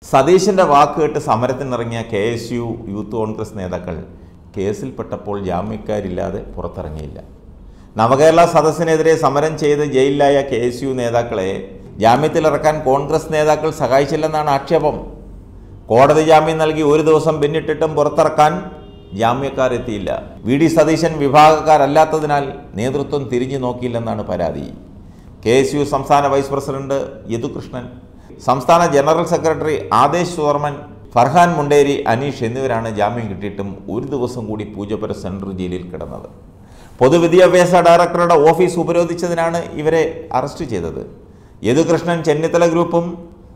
സതീശന്റെ വാക്ക് കേട്ട് സമരത്തിനിറങ്ങിയ K S U youth Congress നേതാക്കൾ കേസിൽപ്പെട്ടപ്പോൾ ജാമ്യക്കാരില്ലാതെ പുറത്തിറങ്ങിയില്ല നവകേരള സദസ്സിനെതിരെ സമരം ചെയ്ത് ജയിലിലായ കെ എസ് യു നേതാക്കളെ ജാമ്യത്തിലിറക്കാൻ കോൺഗ്രസ് നേതാക്കൾ സഹായിച്ചില്ലെന്നാണ് ആക്ഷേപം കോടതി ജാമ്യം നൽകി ഒരു ദിവസം പിന്നിട്ടിട്ടും പുറത്തിറക്കാൻ ജാമ്യക്കാരെത്തിയില്ല വി ഡി സതീശൻ വിഭാഗക്കാരല്ലാത്തതിനാൽ നേതൃത്വം തിരിഞ്ഞു നോക്കിയില്ലെന്നാണ് പരാതി കെ എസ് യു സംസ്ഥാന വൈസ് പ്രസിഡന്റ് യദുകൃഷ്ണൻ സംസ്ഥാന ജനറൽ സെക്രട്ടറി ആദേശ് വർമ്മൻ ഫർഹാൻ മുണ്ടേരി അനീഷ് എന്നിവരാണ് ജാമ്യം കിട്ടിയിട്ടും ഒരു ദിവസം കൂടി പൂജപ്പുര സെൻട്രൽ ജയിലിൽ കിടന്നത് പൊതുവിദ്യാഭ്യാസ ഡയറക്ടറുടെ ഓഫീസ് ഉപരോധിച്ചതിനാണ് ഇവരെ അറസ്റ്റ് ചെയ്തത് യദുകൃഷ്ണൻ ചെന്നിത്തല ഗ്രൂപ്പും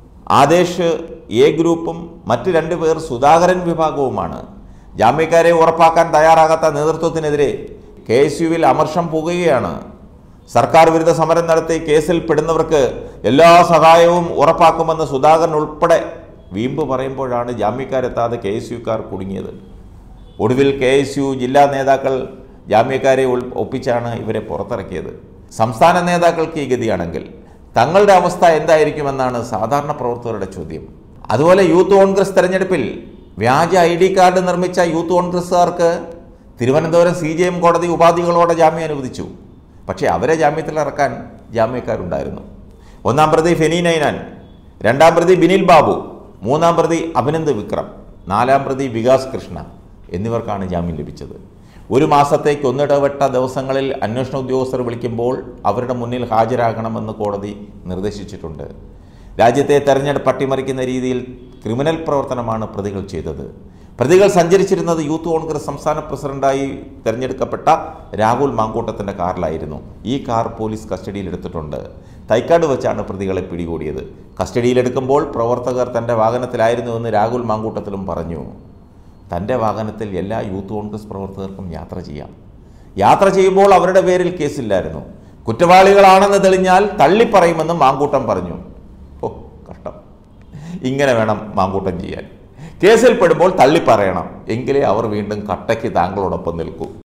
ആദേശ് എ ഗ്രൂപ്പും മറ്റ് രണ്ട് പേർ സുധാകരൻ വിഭാഗവുമാണ് ജാമ്യക്കാരെ ഉറപ്പാക്കാൻ തയ്യാറാകാത്ത നേതൃത്വത്തിനെതിരെ കെ എസ് യുവിൽ അമർഷം പുകയുകയാണ് സർക്കാർ വിരുദ്ധ സമരം നടത്തി കേസിൽ പെടുന്നവർക്ക് എല്ലാ സഹായവും ഉറപ്പാക്കുമെന്ന് സുധാകരൻ ഉൾപ്പെടെ വീമ്പ് പറയുമ്പോഴാണ് ജാമ്യക്കാരെത്താതെ കെ എസ് യുക്കാർ കുടുങ്ങിയത് ഒടുവിൽ കെ എസ് യു ജില്ലാ നേതാക്കൾ ജാമ്യക്കാരെ ഉൾ- ഒപ്പിച്ചാണ് ഇവരെ പുറത്തിറക്കിയത് സംസ്ഥാന നേതാക്കൾക്ക് ഈ ഗതിയാണെങ്കിൽ തങ്ങളുടെ അവസ്ഥ എന്തായിരിക്കുമെന്നാണ് സാധാരണ പ്രവർത്തകരുടെ ചോദ്യം അതുപോലെ യൂത്ത് കോൺഗ്രസ് തെരഞ്ഞെടുപ്പിൽ വ്യാജ ഐ ഡി കാർഡ് നിർമ്മിച്ച യൂത്ത് കോൺഗ്രസ്സുകാർക്ക് തിരുവനന്തപുരം സി ജെ എം കോടതി ഉപാധികളോടെ ജാമ്യം അനുവദിച്ചു പക്ഷേ അവരെ ജാമ്യത്തിലിറക്കാൻ ജാമ്യക്കാരുണ്ടായിരുന്നു ഒന്നാം പ്രതി ഫെനി നൈനാൻ രണ്ടാം പ്രതി ബിനിൽ ബാബു മൂന്നാം പ്രതി അഭിനന്ദ് വിക്രം നാലാം പ്രതി വികാസ് കൃഷ്ണ എന്നിവർക്കാണ് ജാമ്യം ലഭിച്ചത് ഒരു മാസത്തേക്ക് ഒന്നിടവിട്ട ദിവസങ്ങളിൽ അന്വേഷണ ഉദ്യോഗസ്ഥർ വിളിക്കുമ്പോൾ അവരുടെ മുന്നിൽ ഹാജരാകണമെന്ന് കോടതി നിർദ്ദേശിച്ചിട്ടുണ്ട് രാജ്യത്തെ തെരഞ്ഞെടുപ്പ് അട്ടിമറിക്കുന്ന രീതിയിൽ ക്രിമിനൽ പ്രവർത്തനമാണ് പ്രതികൾ ചെയ്തത് പ്രതികൾ സഞ്ചരിച്ചിരുന്നത് യൂത്ത് കോൺഗ്രസ് സംസ്ഥാന പ്രസിഡന്റായി തെരഞ്ഞെടുക്കപ്പെട്ട രാഹുൽ മാങ്കൂട്ടത്തിൻ്റെ കാറിലായിരുന്നു ഈ കാർ പോലീസ് കസ്റ്റഡിയിലെടുത്തിട്ടുണ്ട് തൈക്കാട് വെച്ചാണ് പ്രതികളെ പിടികൂടിയത് കസ്റ്റഡിയിലെടുക്കുമ്പോൾ പ്രവർത്തകർ തൻ്റെ വാഹനത്തിലായിരുന്നുവെന്ന് രാഹുൽ മാങ്കൂട്ടത്തിലും പറഞ്ഞു തൻ്റെ വാഹനത്തിൽ എല്ലാ യൂത്ത് കോൺഗ്രസ് പ്രവർത്തകർക്കും യാത്ര ചെയ്യാം യാത്ര ചെയ്യുമ്പോൾ അവരുടെ പേരിൽ കേസില്ലായിരുന്നു കുറ്റവാളികളാണെന്ന് തെളിഞ്ഞാൽ തള്ളിപ്പറയുമെന്നും മാങ്കൂട്ടം പറഞ്ഞു ഓ കഷ്ടം ഇങ്ങനെ വേണം മാങ്കൂട്ടം ചെയ്യാൻ കേസിൽ പെടുമ്പോൾ തള്ളിപ്പറയണം എങ്കിലേ അവർ വീണ്ടും കട്ടയ്ക്ക് താങ്കളോടൊപ്പം നിൽക്കൂ